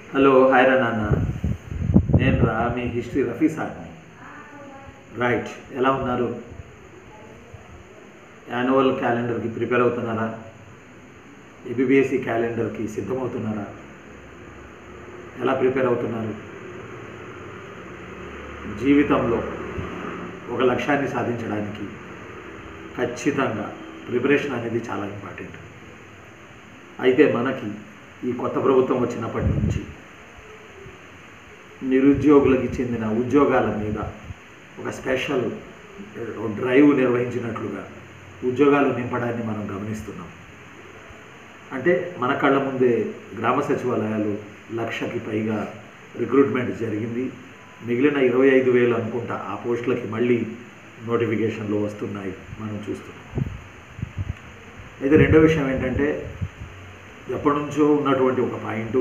Hello hi రా నాన్న నేను రా మీ హిస్టరీ రఫీ సార్ని రైట్ ఎలా ఉన్నారు యాన్యువల్ క్యాలెండర్కి ప్రిపేర్ అవుతున్నారా ఏబిబిఎస్సి క్యాలెండర్కి సిద్ధమవుతున్నారా ఎలా ప్రిపేర్ అవుతున్నారు జీవితంలో ఒక లక్ష్యాన్ని సాధించడానికి ఖచ్చితంగా ప్రిపరేషన్ అనేది చాలా ఇంపార్టెంట్ అయితే మనకి ఈ కొత్త ప్రభుత్వం వచ్చినప్పటి నుంచి నిరుద్యోగులకి చెందిన ఉద్యోగాల మీద ఒక స్పెషల్ డ్రైవ్ నిర్వహించినట్లుగా ఉద్యోగాలు నింపడాన్ని మనం గమనిస్తున్నాం అంటే మన కళ్ళ ముందే గ్రామ సచివాలయాలు లక్షకి పైగా రిక్రూట్మెంట్ జరిగింది మిగిలిన ఇరవై ఐదు వేలు అనుకుంటా ఆ పోస్టులకి మళ్ళీ నోటిఫికేషన్లు వస్తున్నాయి మనం చూస్తున్నాం అయితే రెండో విషయం ఏంటంటే ఎప్పటి నుంచో ఉన్నటువంటి ఒక పాయింట్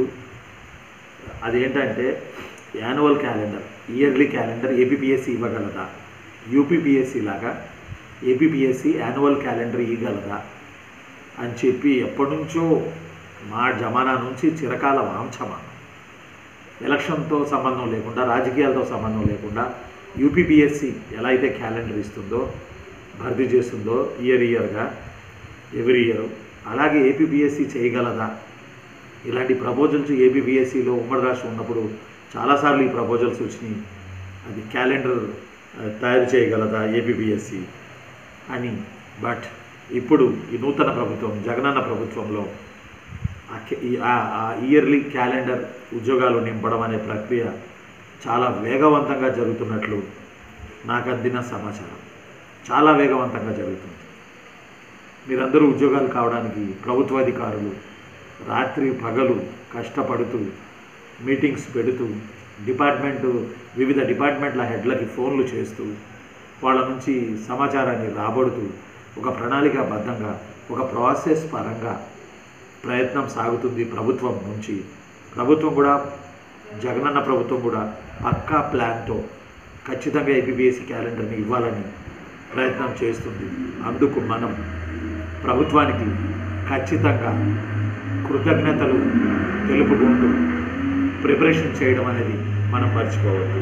అదేంటంటే annual calendar yearly calendar APPSC ఇవ్వగలదా యూపీపీఎస్సి లాగా ఏపీపీఎస్సి యాన్యువల్ క్యాలెండర్ ఇవ్వగలదా అని చెప్పి ఎప్పటి నుంచో మా జమానా నుంచి చిరకాల వాంఛమా ఎలక్షన్తో సంబంధం లేకుండా రాజకీయాలతో సంబంధం లేకుండా యూపీపీఎస్సి ఎలా అయితే క్యాలెండర్ ఇస్తుందో భర్తీ చేస్తుందో ఇయర్ ఇయర్గా ఎవ్రీ ఇయర్ అలాగే ఏపీపీఎస్సి చేయగలదా ఇలాంటి ప్రపోజల్స్ ఏపీపీఎస్సిలో ఉమ్మడి రాష్ట్రం ఉన్నప్పుడు చాలాసార్లు ఈ ప్రపోజల్స్ వచ్చినాయి అది క్యాలెండర్ ఆ, తయారు చేయగలదా ఏపీపీఎస్సి అని బట్ ఇప్పుడు ఈ నూతన ప్రభుత్వం జగనన్న ప్రభుత్వంలో ఆ కే- ఈ- ఆ ఆ ఇయర్లీ క్యాలెండర్ ఉద్యోగాలు నింపడం అనే ప్రక్రియ చాలా వేగవంతంగా జరుగుతున్నట్లు నాకు అందిన సమాచారం చాలా వేగవంతంగా జరుగుతుంది మీరందరూ ఉద్యోగాలు కావడానికి ప్రభుత్వాధికారులు రాత్రి పగలు కష్టపడుతూ మీటింగ్స్ పెడుతూ డిపార్ట్మెంటు వివిధ డిపార్ట్మెంట్ల హెడ్లకి ఫోన్లు చేస్తూ వాళ్ళ నుంచి సమాచారాన్ని రాబడుతూ ఒక ప్రణాళికాబద్ధంగా ఒక ప్రాసెస్ పరంగా ప్రయత్నం సాగుతుంది ప్రభుత్వం నుంచి ప్రభుత్వం కూడా జగనన్న ప్రభుత్వం కూడా పక్కా ప్లాన్తో ఖచ్చితంగా ఏపీబీఎస్సీ క్యాలెండర్ని ఇవ్వాలని ప్రయత్నం చేస్తుంది అందుకు మనం ప్రభుత్వానికి ఖచ్చితంగా కృతజ్ఞతలు తెలుపుకుంటూ ప్రిపరేషన్ చేయడం అనేది మనం మర్చిపోవద్దు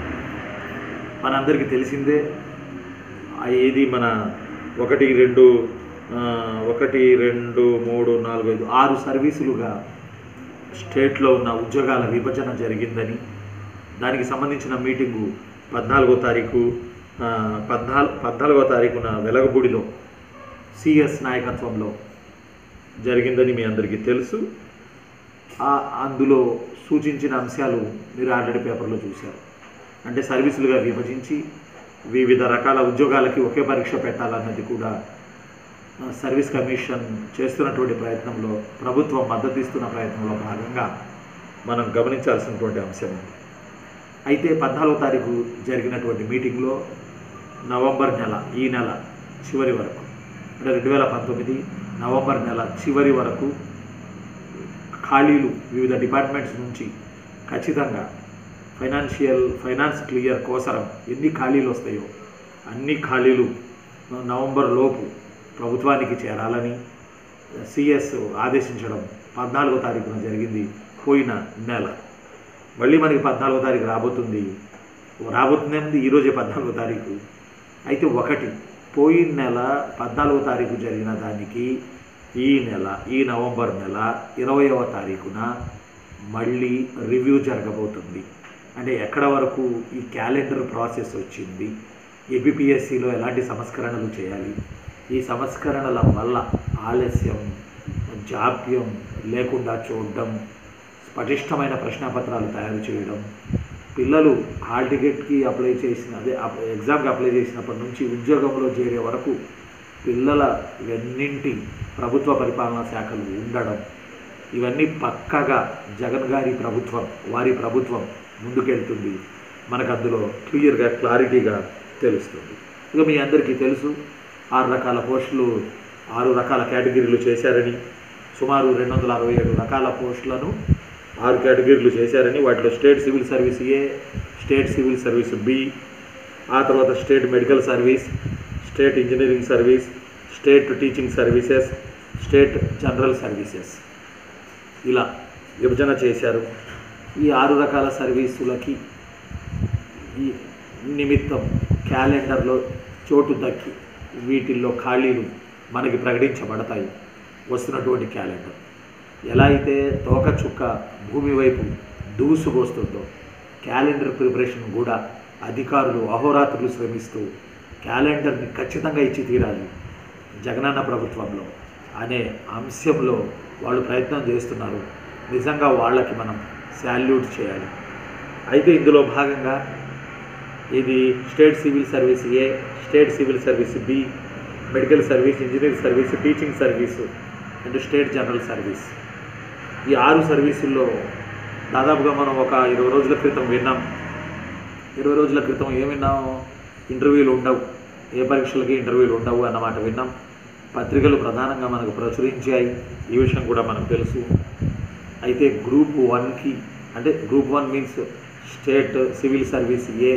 మనందరికీ తెలిసిందే ఆ ఏది మన ఒకటి రెండు ఆ, ఒకటి రెండు మూడు నాలుగు ఐదు ఆరు సర్వీసులుగా స్టేట్లో ఉన్న ఉద్యోగాల విభజన జరిగిందని దానికి సంబంధించిన మీటింగు పద్నాలుగో తారీఖు ఆ, పద్నాలుగు పద్నాలుగో తారీఖున వెలగపూడిలో సిఎస్ నాయకత్వంలో జరిగిందని మీ అందరికీ తెలుసు ఆ- అందులో సూచించిన అంశాలు మీరు ఆల్రెడీ పేపర్లో చూశారు అంటే సర్వీసులుగా విభజించి వివిధ రకాల ఉద్యోగాలకి ఒకే పరీక్ష పెట్టాలన్నది కూడా ఆ, సర్వీస్ కమిషన్ చేస్తున్నటువంటి ప్రయత్నంలో ప్రభుత్వం మద్దతు ఇస్తున్న ప్రయత్నంలో భాగంగా మనం గమనించాల్సినటువంటి అంశం ఉంది అయితే పద్నాలుగో తారీఖు జరిగినటువంటి మీటింగ్లో నవంబర్ నెల ఈ నెల చివరి వరకు అంటే రెండు వేల పంతొమ్మిది నవంబర్ నెల చివరి వరకు ఖాళీలు వివిధ డిపార్ట్మెంట్స్ నుంచి ఖచ్చితంగా ఫైనాన్షియల్ ఫైనాన్స్ క్లియర్ కోసరం ఎన్ని ఖాళీలు వస్తాయో అన్ని ఖాళీలు నవంబర్ లోపు ప్రభుత్వానికి చేరాలని సిఎస్ ఆదేశించడం పద్నాలుగో తారీఖున జరిగింది పోయిన నెల మళ్ళీ మనకి పద్నాలుగో తారీఖు రాబోతుంది రాబోతుంది ఈరోజే పద్నాలుగో తారీఖు అయితే ఒకటి పోయిన నెల పద్నాలుగో తారీఖు జరిగిన దానికి ఈ నెల ఈ నవంబర్ నెల ఇరవయవ తారీఖున మళ్ళీ రివ్యూ జరగబోతుంది అంటే ఎక్కడ వరకు ఈ క్యాలెండర్ ప్రాసెస్ వచ్చింది ఏబిపిఎస్సిలో ఎలాంటి సంస్కరణలు చేయాలి ఈ సంస్కరణల వల్ల ఆలస్యం జాప్యం లేకుండా చూడడం పటిష్టమైన ప్రశ్నపత్రాలు తయారు చేయడం పిల్లలు హాల్ టికెట్కి అప్లై చేసిన అదే అప్- ఎగ్జామ్కి అప్లై చేసినప్పటి నుంచి ఉద్యోగంలో చేరే వరకు పిల్లల వెన్నింటి ప్రభుత్వ పరిపాలనా శాఖలు ఉండడం ఇవన్నీ పక్కగా జగన్ గారి ప్రభుత్వం వారి ప్రభుత్వం ముందుకెళ్తుంది మనకు అందులో క్లియర్గా క్లారిటీగా తెలుస్తుంది ఇక మీ అందరికీ తెలుసు ఆరు రకాల పోస్టులు ఆరు రకాల కేటగిరీలు చేశారని సుమారు రెండు వందల అరవై ఏడు రకాల పోస్టులను ఆరు కేటగిరీలు చేశారని వాటిలో state civil service A state civil service B ఆ తర్వాత state medical service state engineering service state teaching services state general services ఇలా విభజన చేశారు ఈ ఆరు రకాల సర్వీసులకి ఈ నిమిత్తం క్యాలెండర్లో చోటు దక్కి వీటిల్లో ఖాళీలు మనకి ప్రకటించబడతాయి వస్తున్నటువంటి క్యాలెండర్ ఎలా అయితే తోక చుక్క భూమి వైపు దూసుకొస్తుందో క్యాలెండర్ ప్రిపరేషన్ కూడా అధికారులు అహోరాత్రులు శ్రమిస్తూ క్యాలెండర్ని ఖచ్చితంగా ఇచ్చి తీరాలి జగనన్న ప్రభుత్వంలో అనే అంశంలో వాళ్ళు ప్రయత్నం చేస్తున్నారు నిజంగా వాళ్ళకి మనం శాల్యూట్ చేయాలి అయితే ఇందులో భాగంగా ఇది state civil service A state civil service B medical service engineering service teaching service and state general service ఈ ఆరు సర్వీసుల్లో దాదాపుగా మనం ఒక ఇరవై రోజుల క్రితం విన్నాం ఇరవై రోజుల క్రితం ఏం విన్నాం ఇంటర్వ్యూలు ఉండవు ఏ పరీక్షలకి ఇంటర్వ్యూలు ఉండవు అన్నమాట విన్నాం పత్రికలు ప్రధానంగా మనకు ప్రచురించాయి ఈ విషయం కూడా మనకు తెలుసు అయితే గ్రూప్ వన్కి అంటే group one means state civil service A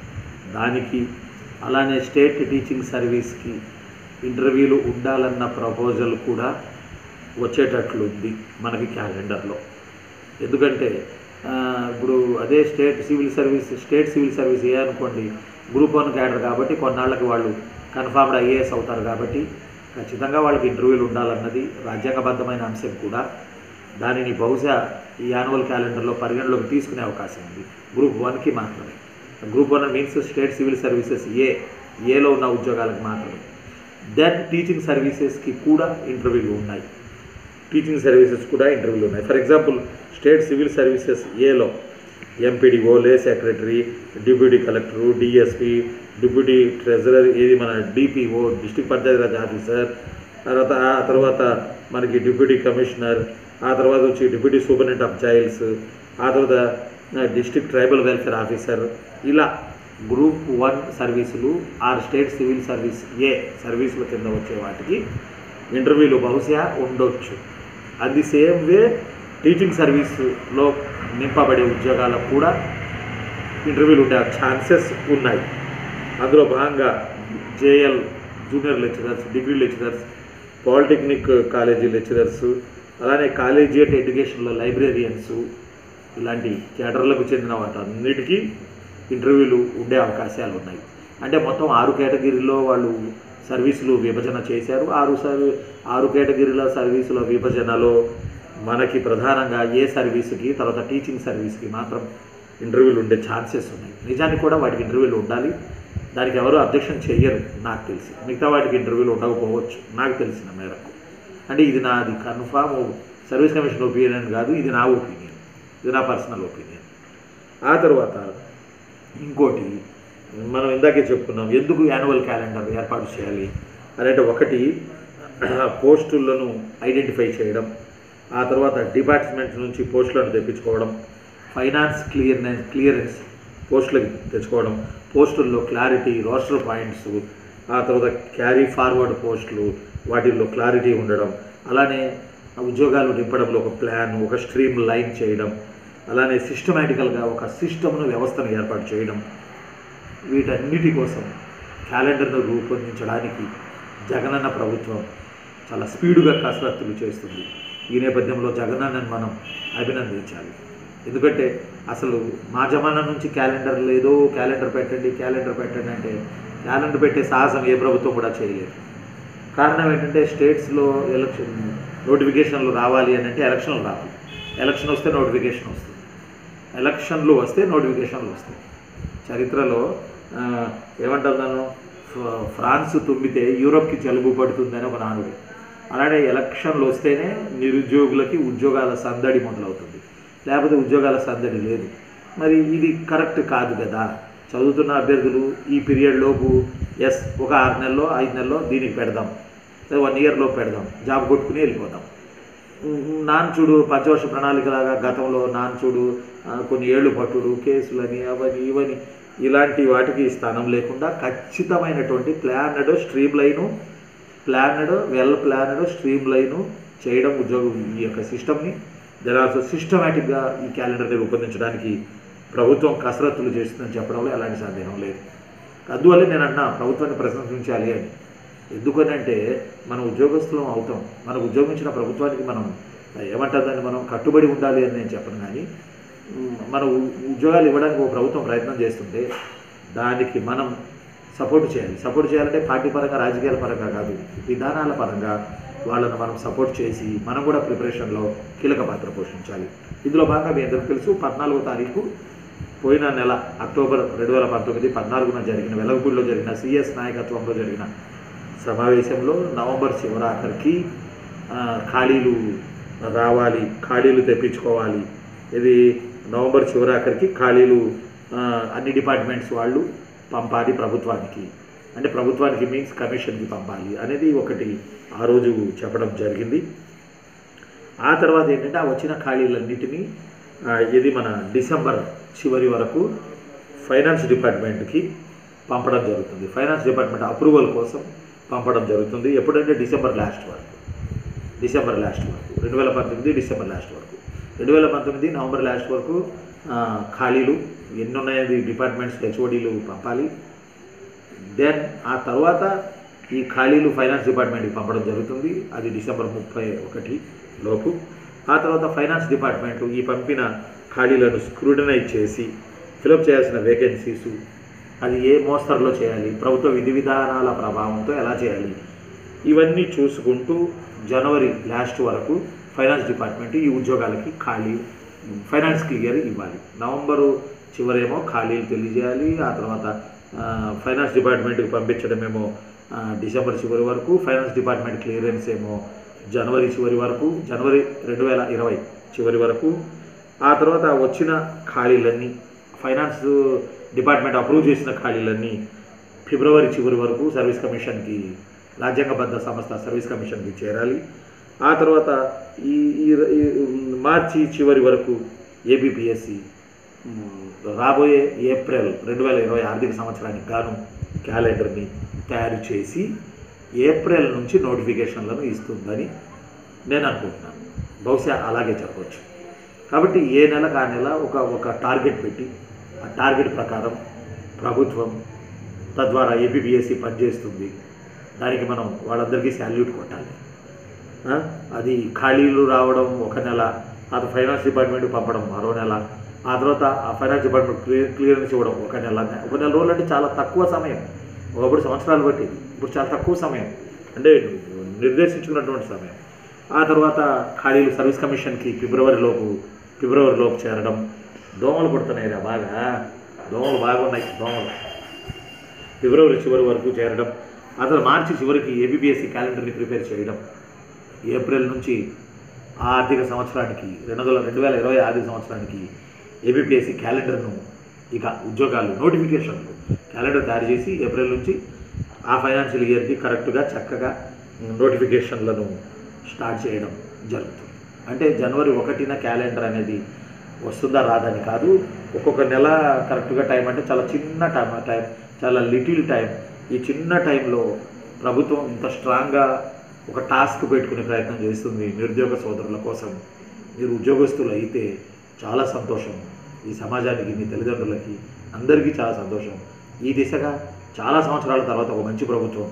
దానికి అలానే స్టేట్ టీచింగ్ సర్వీస్కి ఇంటర్వ్యూలు ఉండాలన్న ప్రపోజల్ కూడా వచ్చేటట్లుంది మనకి క్యాలెండర్లో ఎందుకంటే ఆ, ఇప్పుడు అదే state civil service state civil service A అనుకోండి గ్రూప్ వన్ క్యాడర్ కాబట్టి కొన్నాళ్ళకి వాళ్ళు కన్ఫామ్డ్ ఐఏఎస్ అవుతారు కాబట్టి ఖచ్చితంగా వాళ్ళకి ఇంటర్వ్యూలు ఉండాలన్నది రాజ్యాంగబద్ధమైన అంశం కూడా దానిని బహుశా ఈ యాన్యువల్ క్యాలెండర్లో పరిగణలోకి తీసుకునే అవకాశం ఉంది గ్రూప్ వన్కి మాత్రమే group one means state civil services A ఏలో ఉన్న ఉద్యోగాలకు మాత్రమే దెన్ టీచింగ్ సర్వీసెస్కి కూడా ఇంటర్వ్యూలు ఉన్నాయి టీచింగ్ సర్వీసెస్ కూడా ఇంటర్వ్యూలు ఉన్నాయి for example state civil services ఏలో ఎంపీడీఓ లే secretary deputy collector DSP deputy treasurer ఏది మన డిపిఓ డిస్ట్రిక్ట్ పంచాయతీరాజ్ ఆఫీసర్ తర్వాత ఆ తర్వాత మనకి డిప్యూటీ కమిషనర్ ఆ తర్వాత వచ్చి డిప్యూటీ సూపరింటెండెంట్ ఆఫ్ చైల్డ్స్ ఆ తర్వాత డిస్ట్రిక్ట్ ట్రైబల్ వెల్ఫేర్ ఆఫీసర్ ఇలా గ్రూప్ వన్ సర్వీసులు or state civil service A సర్వీసుల కింద వచ్చే వాటికి ఇంటర్వ్యూలు బహుశా ఉండొచ్చు at the same way teaching సర్వీస్లో నింపబడే ఉద్యోగాలకు కూడా ఇంటర్వ్యూలు ఉండే ఛాన్సెస్ ఉన్నాయి అందులో భాగంగా JL junior lecturers degree lecturers polytechnic college lecturers అలానే కాలేజియేట్ ఎడ్యుకేషన్లో లైబ్రేరియన్స్ ఇలాంటి కేటర్లకు చెందిన వాటన్నిటికీ ఇంటర్వ్యూలు ఉండే అవకాశాలు ఉన్నాయి అంటే మొత్తం ఆరు కేటగిరీలో వాళ్ళు సర్వీసులు విభజన చేశారు ఆరు సర్వీ ఆరు కేటగిరీల సర్వీసుల విభజనలో మనకి ప్రధానంగా ఏ సర్వీసుకి తర్వాత టీచింగ్ సర్వీస్కి మాత్రం ఇంటర్వ్యూలు ఉండే ఛాన్సెస్ ఉన్నాయి నిజానికి కూడా వాటికి ఇంటర్వ్యూలు ఉండాలి దానికి ఎవరు అబ్జెక్షన్ చెయ్యరు నాకు తెలిసి మిగతా వాటికి ఇంటర్వ్యూలు ఉండకపోవచ్చు నాకు తెలిసిన మేరకు అంటే ఇది నాది కన్ఫామ్ సర్వీస్ కమిషన్ ఒపీనియన్ కాదు ఇది నా ఒపీనియన్ ఇది నా పర్సనల్ ఒపీనియన్ ఆ తర్వాత ఇంకోటి మనం ఇందాకే చెప్పుకున్నాం ఎందుకు యాన్యువల్ క్యాలెండర్ ఏర్పాటు చేయాలి అంటే ఒకటి పోస్టులను ఐడెంటిఫై చేయడం ఆ తర్వాత డిపార్ట్మెంట్ నుంచి పోస్టులను తెప్పించుకోవడం ఫైనాన్స్ క్లియర్నెస్ క్లియరెన్స్ పోస్టులకి తెచ్చుకోవడం పోస్టుల్లో క్లారిటీ రోస్టర్ పాయింట్స్ ఆ తర్వాత క్యారీ ఫార్వర్డ్ పోస్టులు వాటిల్లో క్లారిటీ ఉండడం అలానే ఆ ఉద్యోగాలు నింపడంలో ఒక ప్లాన్ ఒక స్ట్రీమ్ లైన్ చేయడం అలానే సిస్టమేటికల్గా ఒక సిస్టమ్ను వ్యవస్థను ఏర్పాటు చేయడం వీటన్నిటి కోసం క్యాలెండర్ను రూపొందించడానికి జగనన్న ప్రభుత్వం చాలా స్పీడుగా కసరత్తులు చేస్తుంది ఈ నేపథ్యంలో జగనన్నను మనం అభినందించాలి ఎందుకంటే అసలు మా జమానా నుంచి క్యాలెండర్ లేదు క్యాలెండర్ పెట్టండి క్యాలెండర్ పెట్టండి అంటే క్యాలెండర్ పెట్టే సాహసం ఏ ప్రభుత్వం కూడా చేయలేదు కారణం ఏంటంటే స్టేట్స్లో ఎలక్షన్ నోటిఫికేషన్లు రావాలి అని అంటే ఎలక్షన్లు రావాలి ఎలక్షన్ వస్తే నోటిఫికేషన్ వస్తుంది ఎలక్షన్లు వస్తే నోటిఫికేషన్లు వస్తాయి చరిత్రలో ఆ, ఏమంటారు దాన్ని ఫ- ఫ్రాన్స్ తుమ్మితే యూరోప్కి జలుబు పడుతుందని ఒక నానుడి అలానే ఎలక్షన్లు వస్తేనే నిరుద్యోగులకి ఉద్యోగాల సందడి మొదలవుతుంది లేకపోతే ఉద్యోగాల సందడి లేదు మరి ఇది కరెక్ట్ కాదు కదా చదువుతున్న అభ్యర్థులు ఈ పీరియడ్ లోపు ఎస్ ఒక ఆరు నెలలో ఐదు నెలల్లో దీనికి పెడదాం లేదా వన్ ఇయర్లో పెడదాం జాబ్ కొట్టుకుని వెళ్ళిపోదాం నాన్ చూడు పంచవర్ష ప్రణాళికలాగా గతంలో నాన్ చూడు ఆ, కొన్ని ఏళ్ళు పట్టుడు కేసులని అవని ఇవని ఇలాంటి వాటికి స్థానం లేకుండా ఖచ్చితమైనటువంటి planned stream line planned well planned stream line చేయడం ఉద్యోగం ఈ యొక్క సిస్టమ్ని దర్ ఆల్సో సిస్టమేటిక్గా ఈ క్యాలెండర్ని రూపొందించడానికి ప్రభుత్వం కసరత్తులు చేస్తుందని చెప్పడంలో ఎలాంటి సందేహం లేదు అందువల్ల నేను అన్నా ప్రభుత్వాన్ని ప్రశంసించాలి అని ఎందుకనంటే మన ఉద్యోగస్తులం అవుతాం మనకు ఉద్యోగం ఇచ్చిన ప్రభుత్వానికి మనం ఏమంటారు దాన్ని మనం కట్టుబడి ఉండాలి అని నేను చెప్పను కానీ మ్, మన ఉ- ఉద్యోగాలు ఇవ్వడానికి ఒక ప్రభుత్వం ప్రయత్నం చేస్తుంటే దానికి మనం సపోర్ట్ చేయాలి సపోర్ట్ చేయాలంటే పార్టీ పరంగా రాజకీయాల పరంగా కాదు విధానాల పరంగా వాళ్ళను మనం సపోర్ట్ చేసి మనం కూడా ప్రిపరేషన్లో కీలక పాత్ర పోషించాలి ఇందులో భాగంగా మీ అందరికీ తెలుసు పద్నాలుగో తారీఖు పోయిన నెల అక్టోబర్ రెండు వేల పంతొమ్మిది పద్నాలుగున జరిగిన వెలగపూడిలో జరిగిన సిఎస్ నాయకత్వంలో జరిగిన సమావేశంలో నవంబర్ చివరాఖరికి ఆ, ఖాళీలు రావాలి ఖాళీలు తెప్పించుకోవాలి ఇది నవంబర్ చివరాఖరికి ఖాళీలు ఆ, అన్ని డిపార్ట్మెంట్స్ వాళ్ళు పంపాలి ప్రభుత్వానికి అంటే ప్రభుత్వానికి మీన్స్ కమిషన్కి పంపాలి అనేది ఒకటి ఆ రోజు చెప్పడం జరిగింది ఆ తర్వాత ఏంటంటే ఆ వచ్చిన ఖాళీలన్నిటినీ ఆ, ఇది మన డిసెంబర్ చివరి వరకు ఫైనాన్స్ డిపార్ట్మెంట్కి పంపడం జరుగుతుంది ఫైనాన్స్ డిపార్ట్మెంట్ అప్రూవల్ కోసం పంపడం జరుగుతుంది ఎప్పుడంటే డిసెంబర్ లాస్ట్ వరకు డిసెంబర్ లాస్ట్ వరకు రెండు వేల పంతొమ్మిది డిసెంబర్ లాస్ట్ వరకు రెండు వేల పంతొమ్మిది నవంబర్ లాస్ట్ వరకు ఆ, ఖాళీలు ఎన్ని ఉన్నాయది డిపార్ట్మెంట్స్ హెచ్ఓడీలు పంపాలి దెన్ ఆ తర్వాత ఈ ఖాళీలు ఫైనాన్స్ డిపార్ట్మెంట్కి పంపడం జరుగుతుంది అది డిసెంబర్ ముప్పై ఒకటి లోపు ఆ తర్వాత ఫైనాన్స్ డిపార్ట్మెంట్ ఈ పంపిన ఖాళీలను స్క్రూటనైజ్ చేసి ఫిలప్ చేయాల్సిన వేకెన్సీస్ అది ఏ మోస్తరులో చేయాలి ప్రభుత్వ విధి విధానాల ప్రభావంతో ఎలా చేయాలి ఇవన్నీ చూసుకుంటూ జనవరి లాస్ట్ వరకు ఫైనాన్స్ డిపార్ట్మెంట్ ఈ ఉద్యోగాలకి ఖాళీ ఫైనాన్స్ క్లియర్ ఇవ్వాలి నవంబరు చివరేమో ఖాళీలు తెలియజేయాలి ఆ తర్వాత ఆ, ఫైనాన్స్ డిపార్ట్మెంట్కి పంపించడమేమో ఆ, డిసెంబర్ చివరి వరకు ఫైనాన్స్ డిపార్ట్మెంట్ క్లియరెన్స్ ఏమో జనవరి చివరి వరకు జనవరి రెండు వేల ఇరవై చివరి వరకు ఆ తర్వాత వచ్చిన ఖాళీలన్నీ ఫైనాన్స్ డిపార్ట్మెంట్ అప్రూవ్ చేసిన ఖాళీలన్నీ ఫిబ్రవరి చివరి వరకు సర్వీస్ కమిషన్కి రాజ్యాంగబద్ధ సంస్థ సర్వీస్ కమిషన్కి చేరాలి ఆ తర్వాత ఈ ఈ- ఈ మార్చి చివరి వరకు ఏబిపిఎస్సి రాబోయే ఏప్రిల్ రెండు వేల ఇరవై ఆర్థిక సంవత్సరానికి గాను క్యాలెండర్ని తయారు చేసి ఏప్రిల్ నుంచి నోటిఫికేషన్లను ఇస్తుందని నేను అనుకుంటున్నాను బహుశా అలాగే చెప్పవచ్చు కాబట్టి ఏ నెలకు ఆ నెల ఒక ఒక టార్గెట్ పెట్టి ఆ టార్గెట్ ప్రకారం ప్రభుత్వం తద్వారా ఏబిపిఎస్సి పనిచేస్తుంది దానికి మనం వాళ్ళందరికీ శాల్యూట్ కొట్టాలి ఆ? అది ఖాళీలు రావడం ఒక నెల ఆ తర్వాత ఫైనాన్స్ డిపార్ట్మెంట్ పంపడం మరో నెల ఆ తర్వాత ఆ ఫైనాన్స్ డిపార్ట్మెంట్ క్లియర్ క్లియరెన్స్ ఇవ్వడం ఒక నెల ఒక నెల రోజులు అంటే చాలా తక్కువ సమయం ఒకప్పుడు సంవత్సరాలు పట్టేది ఇప్పుడు చాలా తక్కువ సమయం అంటే నిర్దేశించుకున్నటువంటి సమయం ఆ తర్వాత ఖాళీలు సర్వీస్ కమిషన్కి ఫిబ్రవరిలోపు ఫిబ్రవరిలోపు చేరడం దోమలు పుడుతున్నాయి రా బాగా దోమలు బాగున్నాయి దోమలు ఫిబ్రవరి చివరి వరకు చేరడం ఆ తర్వాత మార్చి చివరికి ఏబిపిఎస్సి క్యాలెండర్ని ప్రిపేర్ చేయడం ఏప్రిల్ నుంచి ఆ ఆర్థిక సంవత్సరానికి రెండు వందల రెండు వేల ఇరవై ఆర్థిక సంవత్సరానికి ఏబిపిఎస్సి క్యాలెండర్ను ఇక ఉద్యోగాలు నోటిఫికేషన్లు క్యాలెండర్ తయారు చేసి ఏప్రిల్ నుంచి ఆ ఫైనాన్షియల్ ఇయర్కి కరెక్ట్గా చక్కగా నోటిఫికేషన్లను స్టార్ట్ చేయడం జరుగుతుంది అంటే జనవరి ఒకటిన క్యాలెండర్ అనేది వస్తుందా రాదని కాదు ఒక్కొక్క నెల కరెక్ట్గా టైం అంటే చాలా చిన్న టైం టైం చాలా లిటిల్ టైం ఈ చిన్న టైంలో ప్రభుత్వం ఇంత స్ట్రాంగ్గా ఒక టాస్క్ పెట్టుకునే ప్రయత్నం చేస్తుంది నిరుద్యోగ సోదరుల కోసం మీరు ఉద్యోగస్తులు అయితే చాలా సంతోషం ఈ సమాజానికి మీ తల్లిదండ్రులకి అందరికీ చాలా సంతోషం ఈ దిశగా చాలా సంవత్సరాల తర్వాత ఒక మంచి ప్రభుత్వం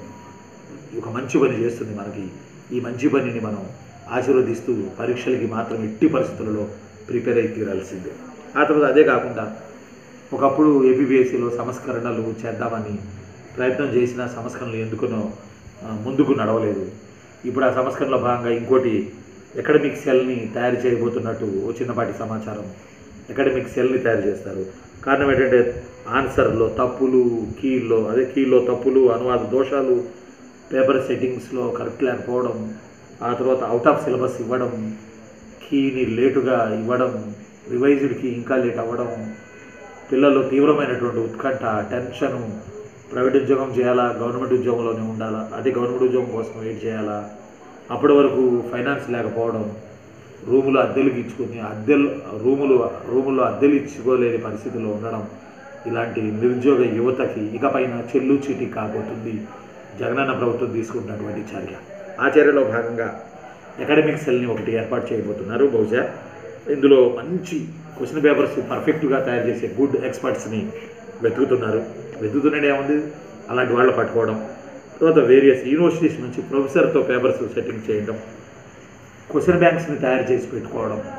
ఒక మంచి పని చేస్తుంది మనకి ఈ మంచి పనిని మనం ఆశీర్వదిస్తూ పరీక్షలకి మాత్రం ఎట్టి పరిస్థితులలో ప్రిపేర్ అయి తీరాల్సిందే ఆ తర్వాత అదే కాకుండా ఒకప్పుడు ఏపీబీఎస్సీలో సంస్కరణలు చేద్దామని ప్రయత్నం చేసిన సంస్కరణలు ఎందుకునో ఆ, ముందుకు నడవలేదు ఇప్పుడు ఆ సంస్కరణలో భాగంగా ఇంకోటి అకాడమిక్ సెల్ని తయారు చేయబోతున్నట్టు ఓ చిన్నపాటి సమాచారం అకాడమిక్ సెల్ని తయారు చేస్తారు కారణం ఏంటంటే ఆన్సర్లో తప్పులు కీల్లో అదే కీల్లో తప్పులు అనువాద దోషాలు పేపర్ సెట్టింగ్స్లో కరెక్ట్ లేకపోవడం ఆ తర్వాత అవుట్ ఆఫ్ సిలబస్ ఇవ్వడం కీని లేటుగా ఇవ్వడం రివైజ్డ్కి ఇంకా లేట్ అవ్వడం పిల్లలు తీవ్రమైనటువంటి ఉత్కంఠ టెన్షను ప్రైవేట్ ఉద్యోగం చేయాలా గవర్నమెంట్ ఉద్యోగంలోనే ఉండాలా అదే గవర్నమెంట్ ఉద్యోగం కోసం వెయిట్ చేయాలా అప్పటి వరకు ఫైనాన్స్ లేకపోవడం రూములు అద్దెలకు ఇచ్చుకుని అద్దెలు రూములు రూముల్లో అద్దెలు ఇచ్చుకోలేని పరిస్థితిలో ఉండడం ఇలాంటి నిరుద్యోగ యువతకి ఇకపైన చెల్లు చీటి కాబోతుంది జగనన్న ప్రభుత్వం తీసుకుంటున్నటువంటి చర్య ఆ చర్యలో భాగంగా అకాడమిక్ సెల్ని ఒకటి ఏర్పాటు చేయబోతున్నారు బహుశా ఇందులో మంచి క్వశ్చన్ పేపర్స్ పర్ఫెక్ట్గా తయారు చేసే గుడ్ ఎక్స్పర్ట్స్ని వెతుకుతున్నారు వెతుకుతున్నది ఏముంది అలాంటి వాళ్ళు పట్టుకోవడం తర్వాత వేరియస్ యూనివర్సిటీస్ నుంచి ప్రొఫెసర్తో పేపర్స్ సెట్టింగ్ చేయడం క్వశ్చన్ బ్యాంక్స్ని తయారు చేసి పెట్టుకోవడం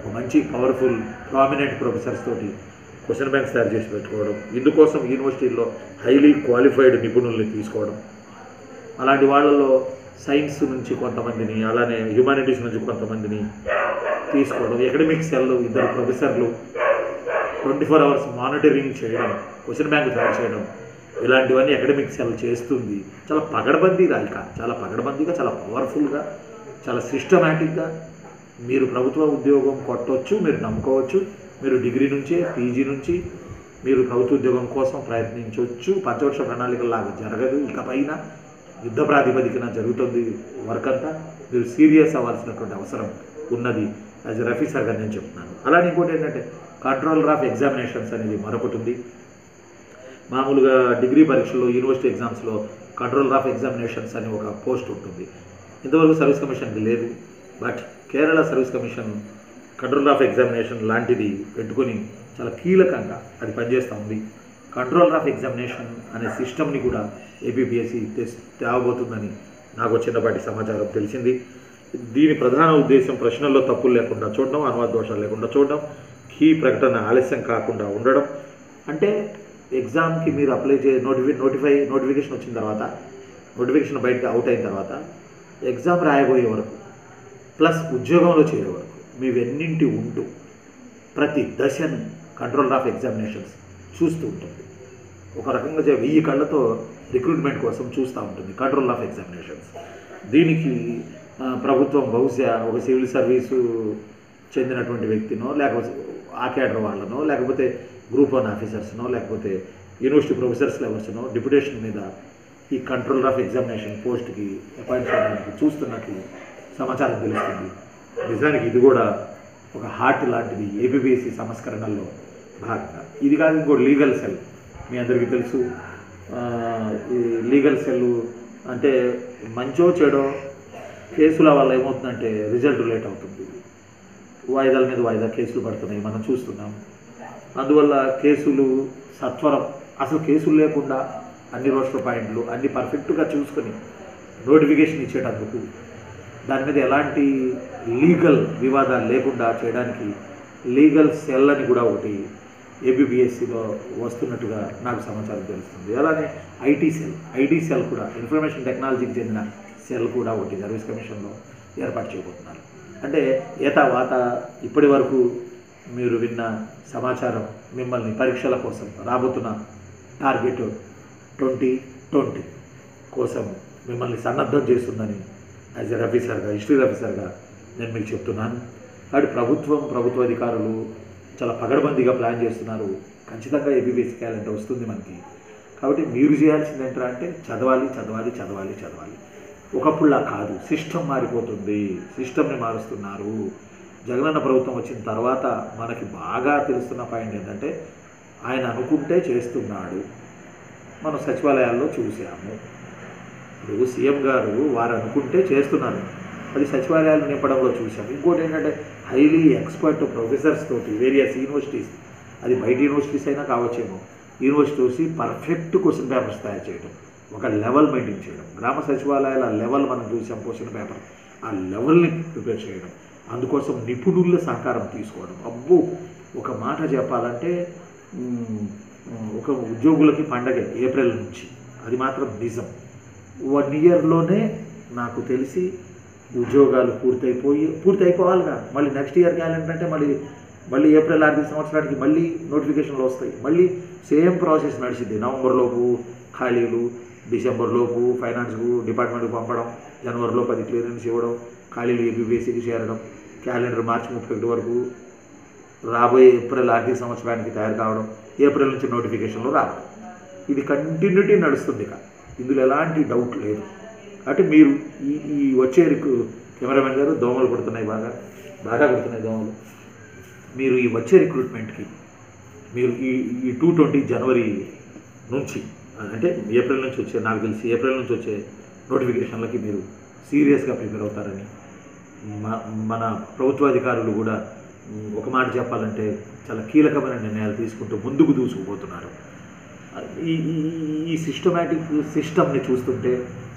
ఒక మంచి పవర్ఫుల్ ప్రామినెంట్ ప్రొఫెసర్స్ తోటి క్వశ్చన్ బ్యాంక్స్ తయారు చేసి పెట్టుకోవడం ఇందుకోసం యూనివర్సిటీల్లో హైలీ క్వాలిఫైడ్ నిపుణుల్ని తీసుకోవడం అలాంటి వాళ్ళలో సైన్స్ నుంచి కొంతమందిని అలానే హ్యుమానిటీస్ నుంచి కొంతమందిని తీసుకోవడం ఎకడమిక్ సెల్ ఇద్దరు ప్రొఫెసర్లు ట్వంటీ ఫోర్ అవర్స్ మానిటరింగ్ చేయడం క్వశ్చన్ బ్యాంక్ తయారు చేయడం ఇలాంటివన్నీ అకాడమిక్ సెల్ చేస్తుంది చాలా పగడబందీ రాయిక చాలా పగడబందీగా చాలా పవర్ఫుల్గా చాలా సిస్టమేటిక్గా మీరు ప్రభుత్వ ఉద్యోగం కొట్టవచ్చు మీరు నమ్ముకోవచ్చు మీరు డిగ్రీ నుంచే పీజీ నుంచి మీరు ప్రభుత్వ ఉద్యోగం కోసం ప్రయత్నించవచ్చు పంచవర్ష ప్రణాళికలాగా జరగదు ఇకపైన యుద్ధ ప్రాతిపదికన జరుగుతుంది వర్క్ అంతా మీరు సీరియస్ అవ్వాల్సినటువంటి అవసరం ఉన్నది యాజ్ రఫీ సార్ గారు నేను చెప్తున్నాను అలానే ఇంకోటి ఏంటంటే కంట్రోలర్ ఆఫ్ ఎగ్జామినేషన్స్ అనేది మరొకటి ఉంది మామూలుగా డిగ్రీ పరీక్షల్లో యూనివర్సిటీ ఎగ్జామ్స్లో కంట్రోలర్ ఆఫ్ ఎగ్జామినేషన్స్ అని ఒక పోస్ట్ ఉంటుంది ఇంతవరకు సర్వీస్ కమిషన్కి లేదు but Kerala service commission controller of examination లాంటిది పెట్టుకొని చాలా కీలకంగా అది పనిచేస్తూ ఉంది కంట్రోలర్ ఆఫ్ ఎగ్జామినేషన్ అనే సిస్టమ్ని కూడా ఏబిపిఎస్సి తెస్ తేవబోతుందని నాకు చిన్నపాటి సమాచారం తెలిసింది దీని ప్రధాన ఉద్దేశం ప్రశ్నల్లో తప్పులు లేకుండా చూడడం అనువాద దోషాలు లేకుండా చూడడం కీ ప్రకటన ఆలస్యం కాకుండా ఉండడం అంటే ఎగ్జామ్కి మీరు అప్లై చే నోటిఫై నోటిఫై నోటిఫికేషన్ వచ్చిన తర్వాత నోటిఫికేషన్ బయటకు అవుట్ అయిన తర్వాత ఎగ్జామ్ రాయబోయే వరకు ప్లస్ ఉద్యోగంలో చేరే వరకు మీవెన్నింటి ఉంటూ ప్రతి దశను కంట్రోల్ ఆఫ్ ఎగ్జామినేషన్స్ చూస్తూ ఉంటుంది ఒక రకంగా చె- వెయ్యి కళ్ళతో రిక్రూట్మెంట్ కోసం చూస్తూ ఉంటుంది కంట్రోల్ ఆఫ్ ఎగ్జామినేషన్స్ దీనికి ఆ, ప్రభుత్వం బహుశా ఒక సివిల్ సర్వీసు చెందినటువంటి వ్యక్తినో లేకపోతే ఆ కేడర్ వాళ్ళనో లేకపోతే గ్రూప్ వన్ ఆఫీసర్స్నో లేకపోతే యూనివర్సిటీ ప్రొఫెసర్స్ లెవెల్స్నో డిప్యుటేషన్ మీద ఈ కంట్రోలర్ ఆఫ్ ఎగ్జామినేషన్ పోస్ట్కి అపాయింట్ చేయడానికి చూస్తున్నట్లు సమాచారం తెలుస్తుంది నిజానికి ఇది కూడా ఒక హార్ట్ లాంటిది ఏబిబిఎస్సి సంస్కరణల్లో భాగంగా ఇది కాదు ఇంకో లీగల్ సెల్ మీ అందరికీ తెలుసు ఆ, ఈ లీగల్ సెల్ అంటే మంచో చెడో కేసుల వల్ల ఏమవుతుందంటే రిజల్ట్ లేట్ అవుతుంది వాయిదాల మీద వాయిదా కేసులు పడుతున్నాయి మనం చూస్తున్నాం అందువల్ల కేసులు సత్వరం అసలు కేసులు లేకుండా అన్ని రోస్టర్ పాయింట్లు అన్ని పర్ఫెక్ట్గా చూసుకొని నోటిఫికేషన్ ఇచ్చేటందుకు దాని మీద ఎలాంటి లీగల్ వివాదాలు లేకుండా చేయడానికి లీగల్ సెల్ అని కూడా ఒకటి ఏబిబిఎస్సిలో వస్తున్నట్టుగా నాకు సమాచారం తెలుస్తుంది అలానే ఐటీ సెల్ ఐటీ సెల్ కూడా ఇన్ఫర్మేషన్ టెక్నాలజీకి చెందిన సెల్ కూడా ఒకటి సర్వీస్ కమిషన్లో ఏర్పాటు చేయబోతున్నారు అంటే ఏతా వాత ఇప్పటి వరకు మీరు విన్న సమాచారం మిమ్మల్ని పరీక్షల కోసం రాబోతున్న టార్గెట్ ట్వంటీ ట్వంటీ కోసం మిమ్మల్ని సన్నద్ధం చేస్తుందని యాజ్ ఎ రఫీసర్గా హిస్టరీ రఫీసర్గా నేను మీకు చెప్తున్నాను కాబట్టి ప్రభుత్వం ప్రభుత్వ అధికారులు చాలా పగడబందీగా ప్లాన్ చేస్తున్నారు ఖచ్చితంగా ఏబీబీఎస్ క్యాలెండర్ వస్తుంది మనకి కాబట్టి మీరు చేయాల్సింది ఏంటంటే అంటే చదవాలి చదవాలి చదవాలి చదవాలి ఒకప్పుడులా కాదు సిస్టమ్ మారిపోతుంది సిస్టమ్ని మారుస్తున్నారు జగనన్న ప్రభుత్వం వచ్చిన తర్వాత మనకి బాగా తెలుస్తున్న పాయింట్ ఏంటంటే ఆయన అనుకుంటే చేస్తున్నాడు మనం సచివాలయాల్లో చూసాము ఇప్పుడు సీఎం గారు వారు అనుకుంటే చేస్తున్నారు అది సచివాలయాలు నింపడంలో చూసాము ఇంకోటి ఏంటంటే హైలీ ఎక్స్పర్ట్ ప్రొఫెసర్స్ తోటి వేరియస్ యూనివర్సిటీస్ అది బయట యూనివర్సిటీస్ అయినా కావచ్చేమో యూనివర్సిటీస్ పర్ఫెక్ట్ క్వశ్చన్ పేపర్స్ తయారు చేయడం ఒక లెవెల్ మెయింటైన్ చేయడం గ్రామ సచివాలయాల లెవెల్ మనం చూసాం క్వశ్చన్ పేపర్ ఆ లెవెల్ని ప్రిపేర్ చేయడం అందుకోసం నిపుణుల సహకారం తీసుకోవడం అబ్బో ఒక మాట చెప్పాలంటే మ్, ఒక ఉద్యోగులకి పండగ ఏప్రిల్ నుంచి అది మాత్రం నిజం వన్ ఇయర్లోనే నాకు తెలిసి ఉద్యోగాలు పూర్తయిపోయి పూర్తి అయిపోవాలిగా మళ్ళీ నెక్స్ట్ ఇయర్ క్యాలెండర్ అంటే మళ్ళీ మళ్ళీ ఏప్రిల్ ఆర్థిక సంవత్సరానికి మళ్ళీ నోటిఫికేషన్లు వస్తాయి మళ్ళీ సేమ్ ప్రాసెస్ నడిచింది నవంబర్లోపు ఖాళీలు డిసెంబర్లోపు ఫైనాన్స్కు డిపార్ట్మెంట్కి పంపడం జనవరిలోపు అది క్లియరెన్స్ ఇవ్వడం ఖాళీలు ఏబీబీఎస్సీకి చేరడం క్యాలెండర్ మార్చి ముప్పై ఒకటి వరకు రాబోయే ఏప్రిల్ ఆర్థిక సంవత్సరానికి తయారు కావడం ఏప్రిల్ నుంచి నోటిఫికేషన్లు రావడం ఇది కంటిన్యూటీ నడుస్తుంది ఇక ఇందులో ఎలాంటి డౌట్ లేదు అంటే మీరు ఈ ఈ వచ్చే రిక్రూ కెమెరామెన్ గారు దోమలు కొడుతున్నాయి బాగా బాగా కొడుతున్నాయి దోమలు మీరు ఈ వచ్చే రిక్రూట్మెంట్కి మీరు ఈ ఈ టూ ట్వంటీ జనవరి నుంచి అంటే ఏప్రిల్ నుంచి వచ్చే నాకు తెలిసి ఏప్రిల్ నుంచి వచ్చే నోటిఫికేషన్లకి మీరు సీరియస్గా ప్రిపేర్ అవుతారని మ- మన ప్రభుత్వాధికారులు కూడా మ్, ఒక మాట చెప్పాలంటే చాలా కీలకమైన నిర్ణయాలు తీసుకుంటూ ముందుకు దూసుకుపోతున్నారు ఈ ఈ- ఈ సిస్టమేటిక్ సిస్టమ్ని చూస్తుంటే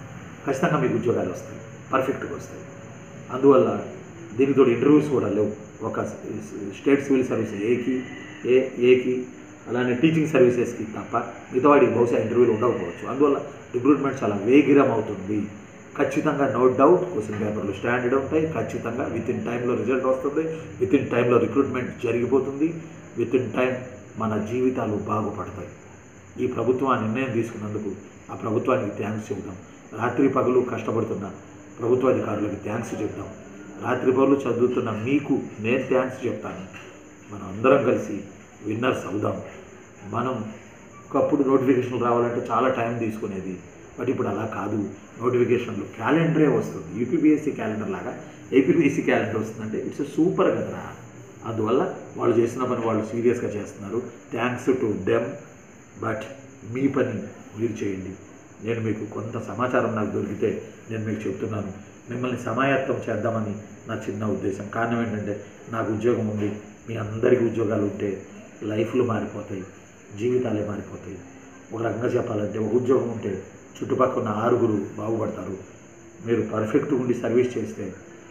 ఖచ్చితంగా మీకు ఉద్యోగాలు వస్తాయి పర్ఫెక్ట్గా వస్తాయి అందువల్ల దీనితో ఇంటర్వ్యూస్ కూడా లేవు ఒక స్టేట్ సివిల్ సర్వీస్ ఏకి ఏ ఏకి అలానే టీచింగ్ సర్వీసెస్కి తప్ప మిగతా వాడికి బహుశా ఇంటర్వ్యూలు ఉండకపోవచ్చు అందువల్ల రిక్రూట్మెంట్ చాలా వేగిరం అవుతుంది ఖచ్చితంగా నో డౌట్ క్వశ్చన్ పేపర్లు స్టాండర్డ్ ఉంటాయి ఖచ్చితంగా విత్ ఇన్ టైంలో రిజల్ట్ వస్తుంది విత్ ఇన్ టైంలో రిక్రూట్మెంట్ జరిగిపోతుంది విత్ ఇన్ టైం మన జీవితాలు బాగుపడతాయి ఈ ప్రభుత్వం ఆ నిర్ణయం తీసుకున్నందుకు ఆ ప్రభుత్వానికి థ్యాంక్స్ చెబుదాం రాత్రి పగలు కష్టపడుతున్న ప్రభుత్వ అధికారులకు థ్యాంక్స్ చెప్దాం రాత్రి పగలు చదువుతున్న మీకు నేను థ్యాంక్స్ చెప్తాను మనం అందరం కలిసి విన్నర్స్ అవుదాం మనం ఒకప్పుడు నోటిఫికేషన్లు రావాలంటే చాలా టైం తీసుకునేది బట్ ఇప్పుడు అలా కాదు నోటిఫికేషన్లు క్యాలెండరే వస్తుంది యూపీపీఎస్సీ క్యాలెండర్ లాగా ఏపీపీఎస్సీ క్యాలెండర్ వస్తుందంటే ఇట్స్ సూపర్ కదరా అందువల్ల వాళ్ళు చేసిన పని వాళ్ళు సీరియస్గా చేస్తున్నారు థ్యాంక్స్ టు దెమ్ బట్ మీ పని మీరు చేయండి నేను మీకు కొంత సమాచారం నాకు దొరికితే నేను మీకు చెప్తున్నాను మిమ్మల్ని సమాయత్తం చేద్దామని నా చిన్న ఉద్దేశం కారణం ఏంటంటే నాకు ఉద్యోగం ఉంది మీ అందరికీ ఉద్యోగాలు ఉంటే లైఫ్లు మారిపోతాయి జీవితాలే మారిపోతాయి ఒక రకంగా చెప్పాలంటే ఒక ఉద్యోగం ఉంటే చుట్టుపక్కల ఉన్న ఆరుగురు బాగుపడతారు మీరు పర్ఫెక్ట్ ఉండి సర్వీస్ చేస్తే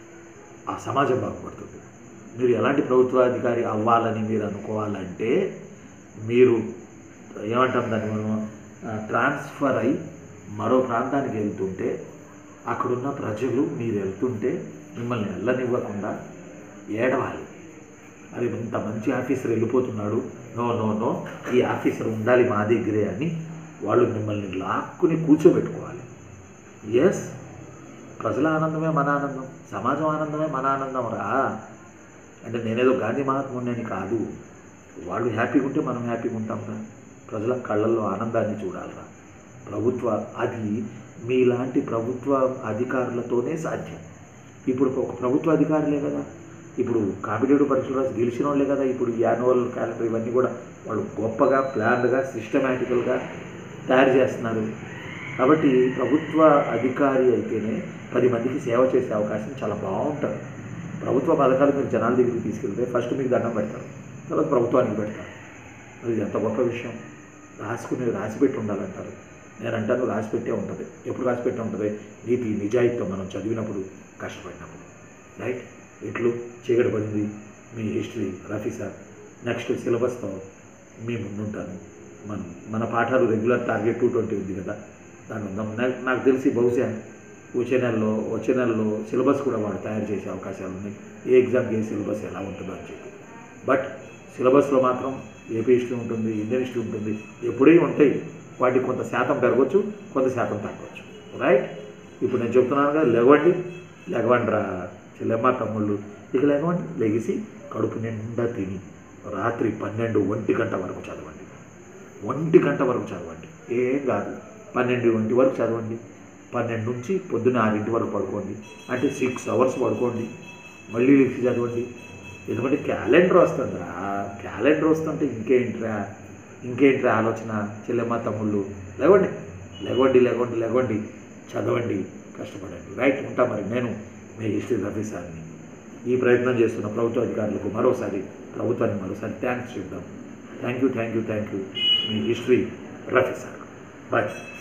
ఆ సమాజం బాగుపడుతుంది మీరు ఎలాంటి ప్రభుత్వాధికారి అవ్వాలని మీరు అనుకోవాలంటే మీరు ఏమంటాం దాన్ని మనం ఆ, ట్రాన్స్ఫర్ అయి మరో ప్రాంతానికి వెళ్తుంటే అక్కడున్న ప్రజలు మీరు వెళ్తుంటే మిమ్మల్ని వెళ్ళనివ్వకుండా ఏడవాలి అరే ఇంత మంచి ఆఫీసర్ వెళ్ళిపోతున్నాడు నో నో నో ఈ ఆఫీసర్ ఉండాలి మా దగ్గరే అని వాళ్ళు మిమ్మల్ని లాక్కుని కూర్చోబెట్టుకోవాలి ఎస్ ప్రజల ఆనందమే మన ఆనందం సమాజం ఆనందమే మన ఆనందం రా అంటే నేనేదో గాంధీ మహాత్ముడిని అని కాదు వాళ్ళు హ్యాపీగా ఉంటే మనం హ్యాపీగా ఉంటాం రా ప్రజల కళ్ళల్లో ఆనందాన్ని చూడాలిరా ప్రభుత్వ అది మీలాంటి ప్రభుత్వ అధికారులతోనే సాధ్యం ఇప్పుడు ఒక ప్రభుత్వ అధికారులే కదా ఇప్పుడు కాంపిటేటివ్ పరీక్షలు రాసి గెలిచిన వాళ్ళే కదా ఇప్పుడు ఈ యాన్యువల్ క్యాలెండర్ ఇవన్నీ కూడా వాళ్ళు గొప్పగా ప్లాన్డ్గా సిస్టమేటికల్గా తయారు చేస్తున్నారు కాబట్టి ప్రభుత్వ అధికారి అయితేనే పది మందికి సేవ చేసే అవకాశం చాలా బాగుంటుంది ప్రభుత్వ పథకాలు మీరు జనాల దగ్గరికి తీసుకెళ్తే ఫస్ట్ మీకు దండం పెడతారు తర్వాత ప్రభుత్వానికి పెడతారు అది ఎంత గొప్ప విషయం రాసుకుని రాసిపెట్టి ఉండాలంటారు నేను అంటాను రాసిపెట్టే ఉంటుంది ఎప్పుడు రాసిపెట్టే ఉంటుంది నీతి నిజాయితీతో మనం చదివినప్పుడు కష్టపడినప్పుడు రైట్ ఇట్లు చీకటి పడింది మీ హిస్టరీ రఫీ సార్ నెక్స్ట్ సిలబస్తో మీ ముందుంటాను మన మన పాఠాలు రెగ్యులర్ టార్గెట్ టూ ట్వంటీ ఉంది కదా దాని ఉందాం నాకు నాకు తెలిసి బహుశా వచ్చే నెలలో వచ్చే నెలలో సిలబస్ కూడా వాడు తయారు చేసే అవకాశాలు ఉన్నాయి ఏ ఎగ్జామ్కి ఏ సిలబస్ ఎలా ఉంటుందో అని చెప్పి బట్ సిలబస్లో మాత్రం ఏపీ హిస్టరీ ఉంటుంది ఇండియన్ హిస్టరీ ఉంటుంది ఎప్పుడే ఉంటాయి వాటికి కొంత శాతం పెరగవచ్చు కొంత శాతం తగ్గవచ్చు రైట్ ఇప్పుడు నేను చెప్తున్నాను కదా లెగవండి లెగవండి రా చెల్లెమ్మ తమ్ముళ్ళు ఇక లెగవండి లెగిసి కడుపు నిండా తిని రాత్రి పన్నెండు ఒంటి గంట వరకు చదవండి ఒంటి గంట వరకు చదవండి ఏం కాదు పన్నెండు ఒంటి వరకు చదవండి పన్నెండు నుంచి పొద్దున్న ఆరింటి వరకు పడుకోండి అంటే సిక్స్ అవర్స్ పడుకోండి మళ్ళీ లేచి చదవండి ఎందుకంటే క్యాలెండర్ వస్తుందిరా క్యాలెండర్ వస్తుంటే ఇంకేంట్రా ఇంకేంట్రా ఆలోచన చెల్లెమ్మ తమ్ముళ్ళు లేవండి లేవండి లేవండి లేవండి చదవండి కష్టపడండి రైట్ ఉంటా మరి నేను మీ హిస్టరీ రఫీ సార్ని ఈ ప్రయత్నం చేస్తున్న ప్రభుత్వ అధికారులకు మరోసారి ప్రభుత్వానికి మరోసారి థ్యాంక్స్ చెప్దాం thank you thank you thank you మీ హిస్టరీ రఫీ సార్ బాయ్